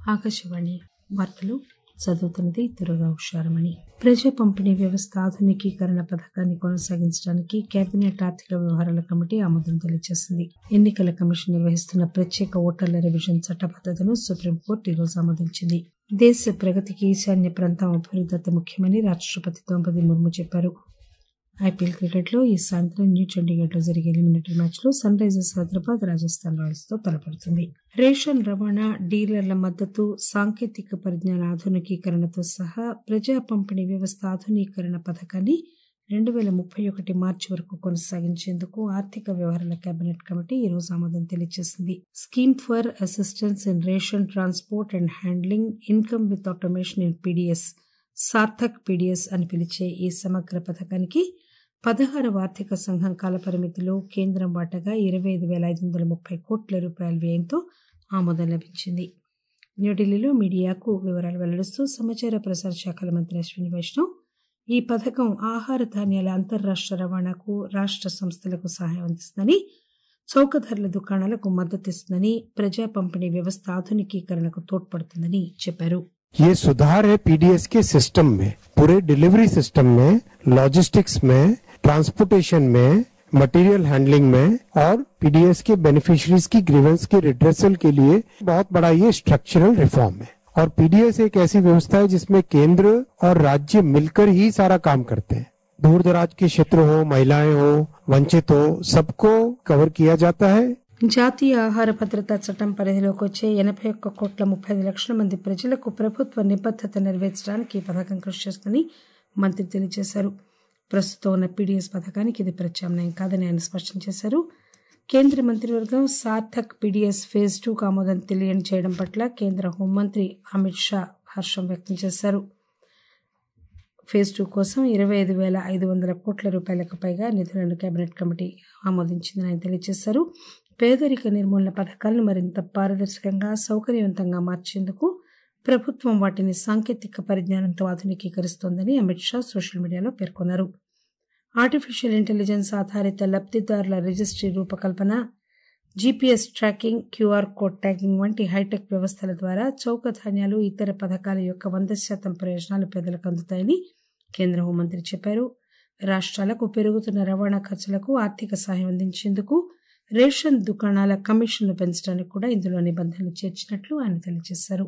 ఆకాశవాణి వార్తలు చదువుతున్నది దుర్గా ఉషారమణి ప్రజా పంపిణీ వ్యవస్థ ఆధునికీకరణ పథకాన్ని కొనసాగించడానికి కేబినెట్ ఆర్థిక వ్యవహారాల కమిటీ ఆమోదం తెలియజేసింది ఎన్నికల కమిషన్ నిర్వహిస్తున్న ప్రత్యేక ఓటర్ల రివిజన్ చట్టబద్దతను సుప్రీంకోర్టు ఈరోజు ఆమోదించింది దేశ ప్రగతికి ఈశాన్య ప్రాంతం అభివృద్ధి అతి ముఖ్యమని రాష్టపతి ద్రౌపది ముర్ము చెప్పారు ఐపీఎల్ క్రికెట్లో ఈ సాయంత్రం న్యూ చండీగఢ్ లో జరిగే ఎలిమినేటరీ మ్యాచ్ లో Sunrisers Hyderabad Rajasthan Royals తో తలపడుతుంది రేషన్ రవాణా డీలర్ల మద్దతు సాంకేతిక పరిజ్ఞాన ఆధునికీకరణతో సహా ప్రజా పంపిణీ వ్యవస్థ ఆధునీకరణ పథకాన్ని రెండు పేల ముప్పై ఒకటి మార్చి వరకు కొనసాగించేందుకు ఆర్థిక వ్యవహారాల కేబినెట్ కమిటీ ఈ రోజు ఆమోదం తెలియజేసింది scheme for assistance in ration transport and handling income with automation in PDS Sarthak PDS అని పిలిచే ఈ సమగ్ర పథకానికి పదహారవ ఆర్థిక సంఘం కాలపరిమితిలో కేంద్రం వాటాగా ఇరవై ఐదు పేల ఐదు వందల ముప్పై కోట్ల రూపాయల వ్యయంతో ఆమోదం లభించింది న్యూఢిల్లీలో మీడియాకు వివరాలు వెల్లడిస్తూ సమాచార ప్రసార శాఖల మంత్రి అశ్విని వైష్ణవ్ ఈ పథకం ఆహార ధాన్యాల అంతర్రాష్ట రవాణాకు రాష్ట సంస్థలకు సహాయం అందిస్తుందని చౌక ధరల దుకాణాలకు మద్దతిస్తుందని ప్రజా పంపిణీ వ్యవస్థ ఆధునికీకరణకు తోడ్పడుతుందని చెప్పారు ये सुधार है पीडीएस के सिस्टम में पूरे डिलीवरी सिस्टम में लॉजिस्टिक्स में ट्रांसपोर्टेशन में मटेरियल हैंडलिंग में और पीडीएस के बेनिफिशियरीज की ग्रीवेंस के रिड्रेसल के लिए बहुत बड़ा ये स्ट्रक्चरल रिफॉर्म है और पीडीएस एक ऐसी व्यवस्था है जिसमें केंद्र और राज्य मिलकर ही सारा काम करते हैं दूर दराज के क्षेत्र हो महिलाएं हो वंचित हो सबको कवर किया जाता है జాతీయ ఆహార భద్రతా చట్టం పరిధిలోకి వచ్చే ఎనభై ఒక్క కోట్ల ముప్పై ఐదు లక్షల మంది ప్రజలకు ప్రభుత్వ నిబద్దత నెరవేర్చడానికి ఈ పథకం కృషి చేస్తుందని మంత్రి తెలియజేశారు ప్రస్తుతం ఉన్న పీడీఎస్ పథకానికి ఇది ప్రత్యామ్నాయం కాదని ఆయన స్పష్టం చేశారు కేంద్ర మంత్రివర్గం సార్థక్ పీడీఎస్ ఫేజ్ టూకు ఆమోదం తెలియజేయడం పట్ల కేంద్ర హోంమంత్రి అమిత్ షా హర్షం వ్యక్తం చేశారు ఫేజ్ టూ కోసం ఇరవై ఐదు వేల ఐదు వందల కోట్ల రూపాయలకు పైగా నిధులను కేబినెట్ కమిటీ ఆమోదించిందని ఆయన తెలియజేశారు పేదరిక నిర్మూలన పథకాలను మరింత పారదర్శకంగా సౌకర్యవంతంగా మార్చేందుకు ప్రభుత్వం వాటిని సాంకేతిక పరిజ్ఞానంతో ఆధునికీకరిస్తోందని అమిత్ షా సోషల్ మీడియాలో పేర్కొన్నారు ఆర్టిఫిషియల్ ఇంటెలిజెన్స్ ఆధారిత లబ్దిదారుల రిజిస్ట్రీ రూపకల్పన GPS tracking QR code tagging వంటి హైటెక్ వ్యవస్థల ద్వారా చౌక ధాన్యాలు ఇతర పథకాల యొక్క వంద శాతం ప్రయోజనాలు పేదలకు అందుతాయని కేంద్ర హోంమంత్రి చెప్పారు రాష్ట్రాలకు పెరుగుతున్న రవాణా ఖర్చులకు ఆర్థిక సహాయం అందించేందుకు రేషన్ దుకాణాల కమిషన్లు పెంచడానికి కూడా ఇందులో నిబంధనలు చేర్చినట్లు ఆయన తెలియజేశారు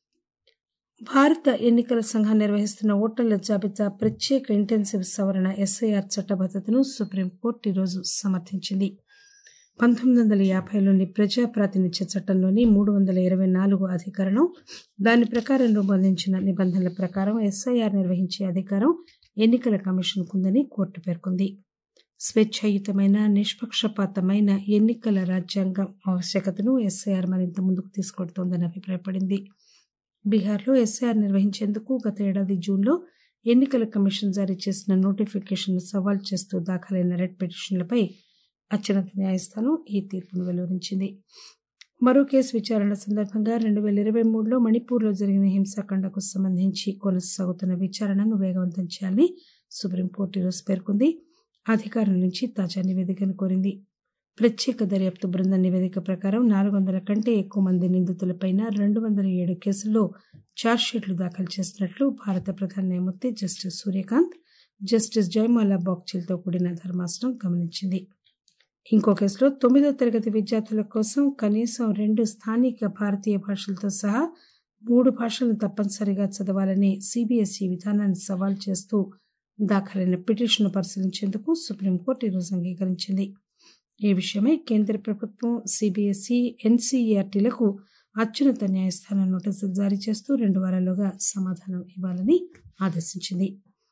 భారత ఎన్నికల సంఘం నిర్వహిస్తున్న ఓటర్ల జాబితా ప్రత్యేక ఇంటెన్సివ్ సవరణ ఎస్ఐఆర్ చట్టబద్దతను సుప్రీంకోర్టు ఈరోజు సమర్థించింది పంతొమ్మిది వందల యాభైలోని ప్రజా ప్రాతినిధ్య చట్టంలోని మూడు వందల ఇరవై నాలుగు అధికరణం దాని ప్రకారం రూపొందించిన నిబంధనల ప్రకారం ఎస్ఐఆర్ నిర్వహించే అధికారం ఎన్నికల కమిషన్ కుందని కోర్టు పేర్కొంది స్వేచ్ఛాయుతమైన నిష్పక్షపాతమైన ఎన్నికల రాజ్యాంగం ఆవశ్యకతను ఎస్ఐఆర్ మరింత ముందుకు తీసుకెడుతోందని అభిప్రాయపడింది బీహార్లో ఎస్ఐఆర్ నిర్వహించేందుకు గత ఏడాది జూన్లో ఎన్నికల కమిషన్ జారీ చేసిన నోటిఫికేషన్ సవాల్ చేస్తూ దాఖలైన రెడ్ పిటిషన్లపై అత్యున్నత న్యాయస్థానం ఈ తీర్పును వెలువరించింది మరో కేసు విచారణ సందర్భంగా రెండు వేల ఇరవై మూడులో మణిపూర్లో జరిగిన హింసాకాండకు సంబంధించి కొనసాగుతున్న విచారణను వేగవంతం చేయాలని సుప్రీంకోర్టు ఈరోజు పేర్కొంది అధికారుల నుంచి తాజా నివేదికను కోరింది ప్రత్యేక దర్యాప్తు బృందం నివేదిక ప్రకారం నాలుగు వందల కంటే ఎక్కువ మంది నిందితులపై రెండు వందల ఏడు కేసుల్లో ఛార్జ్షీట్లు దాఖలు చేసినట్లు భారత ప్రధాన న్యాయమూర్తి జస్టిస్ సూర్యకాంత్ జస్టిస్ జయమాలా బాగ్చిల్తో కూడిన ధర్మాసనం గమనించింది ఇంకో కేసులో తొమ్మిదో తరగతి విద్యార్థుల కోసం కనీసం రెండు స్థానిక భారతీయ భాషలతో సహా మూడు భాషలను తప్పనిసరిగా చదవాలనే సిబిఎస్ఈ విధానాన్ని సవాల్ చేస్తూ దాఖలైన పిటిషన్ పరిశీలించేందుకు సుప్రీంకోర్టు ఈరోజు అంగీకరించింది ఈ విషయమై కేంద్ర ప్రభుత్వం సిబిఎస్ఈ ఎన్సీఈఆర్టీలకు అత్యున్నత న్యాయస్థానం నోటీసులు జారీ చేస్తూ రెండు వారాల్లోగా సమాధానం ఇవ్వాలని ఆదేశించింది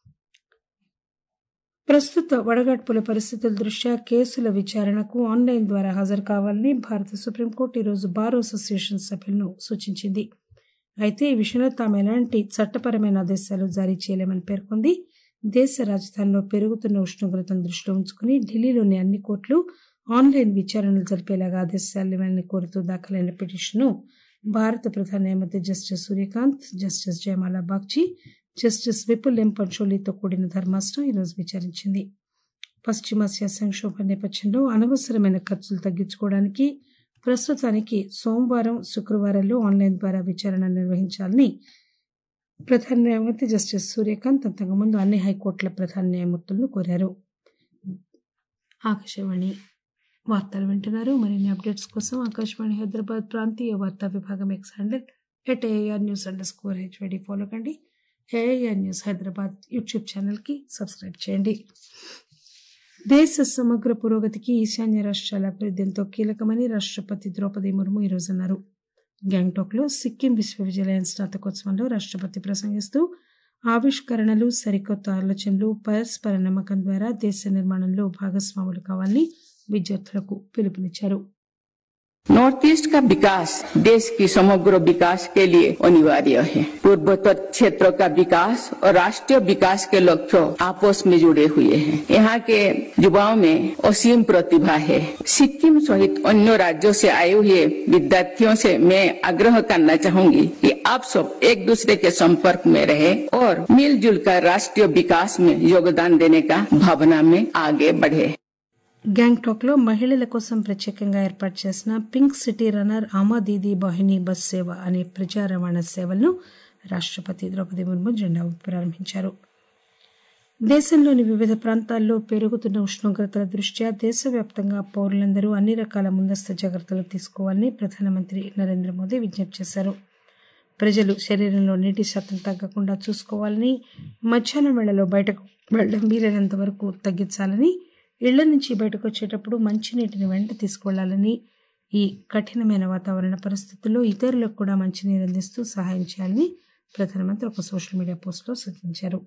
ప్రస్తుత వడగాడ్పుల పరిస్థితుల దృష్ట్యా కేసుల విచారణకు ఆన్లైన్ ద్వారా హాజరు కావాలని భారత సుప్రీంకోర్టు ఈరోజు బార్ అసోసియేషన్ సభ్యులను సూచించింది అయితే ఈ విషయంలో తాము ఎలాంటి చట్టపరమైన ఆదేశాలు జారీ చేయలేమని పేర్కొంది దేశ రాజధానిలో పెరుగుతున్న ఉష్ణోగ్రతను దృష్టిలో ఉంచుకుని ఢిల్లీలోని అన్ని కోర్టులు ఆన్లైన్ విచారణలు జరిపేలాగా ఆదేశాలు ఇవ్వాలని కోరుతూ దాఖలైన పిటిషన్ను భారత ప్రధాన న్యాయమూర్తి justice Suryakant justice Jayamala Bagchi justice Vipul M పంచోలీతో కూడిన ధర్మాసనం ఈరోజు విచారించింది పశ్చిమాసియా సంక్షోభం నేపథ్యంలో అనవసరమైన ఖర్చులు తగ్గించుకోవడానికి ప్రస్తుతానికి సోమవారం శుక్రవారాల్లో ఆన్లైన్ ద్వారా విచారణ నిర్వహించాలని ప్రధాన న్యాయమూర్తి జస్టిస్ సూర్యకాంత్ అంతకుముందు అన్ని హైకోర్టుల ప్రధాన న్యాయమూర్తులను కోరారు ఆకాశవాణి వార్తలు వింటున్నారు మరిన్ని అప్డేట్స్ కోసం ఆకాశవాణి హైదరాబాద్ ప్రాంతీయ వార్తా విభాగం X handle at AR news underscore HYD follow కండి ఏఆర్ న్యూస్ హైదరాబాద్ యూట్యూబ్ ఛానల్కి సబ్స్క్రైబ్ చేయండి దేశ సమగ్ర పురోగతికి ఈశాన్య రాష్ట్రాల అభివృద్ధి ఎంతో కీలకమని రాష్ట్రపతి ద్రౌపది ముర్ము ఈరోజు అన్నారు గ్యాంగ్టాక్లో సిక్కిం విశ్వవిద్యాలయం స్నాతకోత్సవంలో రాష్ట్రపతి ప్రసంగిస్తూ ఆవిష్కరణలు సరికొత్త ఆలోచనలు పరస్పర నమ్మకం ద్వారా దేశ నిర్మాణంలో భాగస్వాములు కావాలని విద్యార్థులకు పిలుపునిచ్చారు नॉर्थ ईस्ट का विकास देश की समग्र विकास के लिए अनिवार्य है पूर्वोत्तर क्षेत्र का विकास और राष्ट्रीय विकास के लक्ष्य आपस में जुड़े हुए हैं यहाँ के युवाओं में असीम प्रतिभा है सिक्किम सहित अन्य राज्यों से आए हुए विद्यार्थियों से मैं आग्रह करना चाहूंगी कि आप सब एक दूसरे के संपर्क में रहे और मिलजुल कर राष्ट्रीय विकास में योगदान देने का भावना में आगे बढ़े గ్యాంగ్టాక్ లో మహిళల కోసం ప్రత్యేకంగా ఏర్పాటు చేసిన పింక్ సిటీ రన్నర్ ఆమా దీదీ వాహిని బస్ సేవ అనే ప్రజా రవాణా సేవలను రాష్ట్రపతి ద్రౌపది ముర్ము జెండా ఊపి ప్రారంభించారు దేశంలోని వివిధ ప్రాంతాల్లో పెరుగుతున్న ఉష్ణోగ్రతల దృష్ట్యా దేశవ్యాప్తంగా పౌరులందరూ అన్ని రకాల ముందస్తు జాగ్రత్తలు తీసుకోవాలని ప్రధానమంత్రి నరేంద్ర మోదీ విజ్ఞప్తి చేశారు ప్రజలు శరీరంలో నీటి శాతం తగ్గకుండా చూసుకోవాలని మధ్యాహ్నం వేళలో బయటకు వెళ్ళడం వీలైనంత వరకు తగ్గించాలని ఇళ్ల నుంచి బయటకు వచ్చేటప్పుడు మంచినీటిని వెంట తీసుకువెళ్లాలని ఈ కఠినమైన వాతావరణ పరిస్థితుల్లో ఇతరులకు కూడా మంచినీరు అందిస్తూ సహాయం చేయాలని ప్రధానమంత్రి ఒక సోషల్ మీడియా పోస్టులో సూచించారు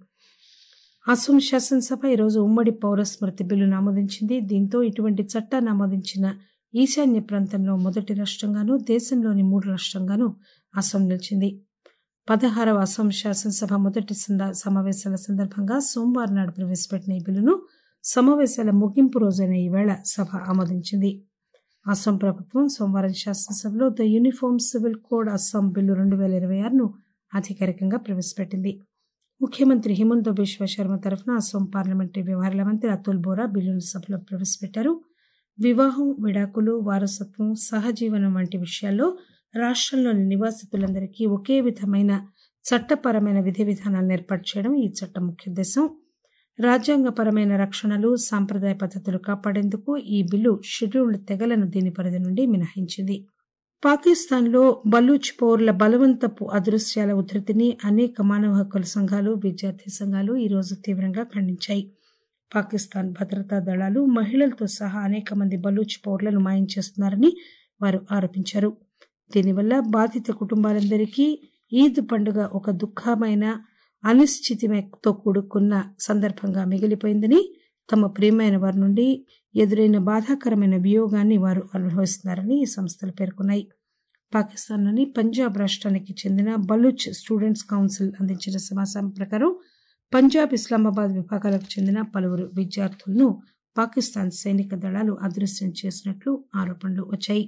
అసోం శాసనసభ ఈరోజు ఉమ్మడి పౌర స్మృతి బిల్లును ఆమోదించింది దీంతో ఇటువంటి చట్టాన్ని ఆమోదించిన ఈశాన్య ప్రాంతంలో మొదటి రాష్ట్రంగాను దేశంలోని మూడు రాష్ట్రంగాను అసోం నిలిచింది పదహారవ అసోం శాసనసభ మొదటి సమావేశాల సందర్భంగా సోమవారం నాడు ప్రవేశపెట్టిన ఈ బిల్లును సమావేశాల ముగింపు రోజైన ఈవేళ సభ ఆమోదించింది అస్సాం ప్రభుత్వం సోమవారం శాసనసభలో the uniform civil code Assam bill రెండు వేల ఇరవై ఆరును అధికారికంగా ప్రవేశపెట్టింది ముఖ్యమంత్రి హిమంత బిశ్వ శర్మ తరఫున అస్సాం పార్లమెంటరీ వ్యవహారాల మంత్రి అతుల్ బోరా బిల్లును సభలో ప్రవేశపెట్టారు వివాహం విడాకులు వారసత్వం సహజీవనం వంటి విషయాల్లో రాష్ట్రంలోని నివాసితులందరికీ ఒకే విధమైన చట్టపరమైన విధి విధానాలను ఏర్పాటు చేయడం ఈ చట్టం ముఖ్య ఉద్దేశం రాజ్యాంగపరమైన రక్షణలు సాంప్రదాయ పద్ధతులు కాపాడేందుకు ఈ బిల్లు షెడ్యూల్డ్ తెగలను దీని పరిధి నుండి మినహాయించింది పాకిస్తాన్లో బలూచ్ పౌరుల బలవంతపు అదృశ్యాల ఉధృతిని అనేక మానవ హక్కుల సంఘాలు విద్యార్థి సంఘాలు ఈరోజు తీవ్రంగా ఖండించాయి పాకిస్తాన్ భద్రతా దళాలు మహిళలతో సహా అనేక మంది బలూచ్ పౌరులను మాయం చేస్తున్నారని వారు ఆరోపించారు దీనివల్ల బాధిత కుటుంబాలందరికీ ఈద్ పండుగ ఒక దుఃఖమైన అనిశ్చితితో కూడుకున్న సందర్భంగా మిగిలిపోయిందని తమ ప్రియమైన వారి నుండి ఎదురైన బాధాకరమైన వియోగాన్ని వారు అనుభవిస్తున్నారని ఈ సంస్థలు పేర్కొన్నాయి పాకిస్తాన్లోని పంజాబ్ రాష్ట్రానికి చెందిన బలూచ్ స్టూడెంట్స్ కౌన్సిల్ అందించిన సమాచారం ప్రకారం పంజాబ్ ఇస్లామాబాద్ విభాగాలకు చెందిన పలువురు విద్యార్థులను పాకిస్తాన్ సైనిక దళాలు అదృశ్యం చేసినట్లు ఆరోపణలు వచ్చాయి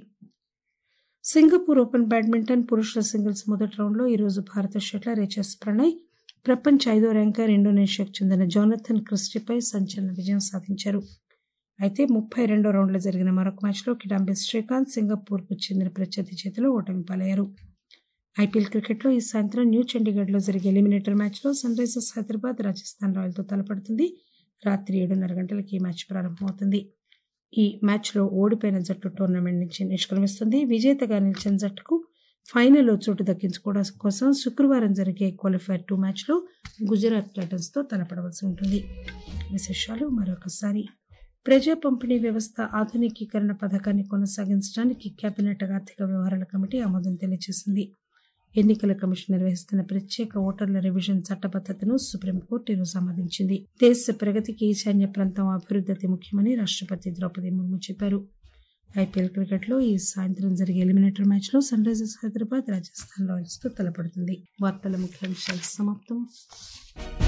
సింగపూర్ ఓపెన్ బ్యాడ్మింటన్ పురుషుల సింగిల్స్ మొదటి రౌండ్లో ఈరోజు భారత షట్లర్ హెచ్ఎస్ ప్రణయ్ ప్రపంచ ఐదో ర్యాంకర్ ఇండోనేషియాకు చెందిన జోనథన్ క్రిస్టిపై సంచలన విజయం సాధించారు అయితే ముప్పై రెండో రౌండ్లో జరిగిన మరొక మ్యాచ్లో కిడాంబి శ్రీకాంత్ సింగపూర్కు చెందిన ప్రత్యర్థి చేతిలో ఓటమి పాలయ్యారు ఐపీఎల్ క్రికెట్లో ఈ సాయంత్రం న్యూ చండీగఢ్లో జరిగే ఎలిమినేటర్ మ్యాచ్లో సన్ రైజర్స్ హైదరాబాద్ రాజస్థాన్ రాయల్తో తలపడుతుంది రాత్రి ఏడున్నర గంటలకు ఈ మ్యాచ్ ప్రారంభమవుతుంది ఈ మ్యాచ్లో ఓడిపోయిన జట్టు టోర్నమెంట్ నుంచి నిష్క్రమిస్తుంది విజేతగా నిలిచిన జట్టుకు ఫైనల్లో చోటు దక్కించుకోవడం కోసం శుక్రవారం జరిగే క్వాలిఫైర్ టూ మ్యాచ్లో గుజరాత్ టైటన్స్తో తలపడవలసి ఉంటుంది విశేషాలు మరొకసారి ప్రజా పంపిణీ వ్యవస్థ ఆధునికీకరణ పథకాన్ని కొనసాగించడానికి కేబినెట్ ఆర్థిక వ్యవహారాల కమిటీ ఆమోదం తెలియజేసింది ఎన్నికల కమిషన్ నిర్వహిస్తున్న ప్రత్యేక ఓటర్ల రివిజన్ చట్టబద్దతను సుప్రీంకోర్టు ఈరోజు ఆమోదించింది దేశ ప్రగతికి ఈశాన్య ప్రాంతం అభివృద్ధి అతి ముఖ్యమని రాష్ట్రపతి ద్రౌపది ముర్ము చెప్పారు ఐపీఎల్ క్రికెట్లో ఈ సాయంత్రం జరిగే ఎలిమినేటర్ మ్యాచ్లో Sunrisers Hyderabad Rajasthan Royals తో తలపడుతుంది వార్తల ముఖ్యాంశాలు సమాప్తం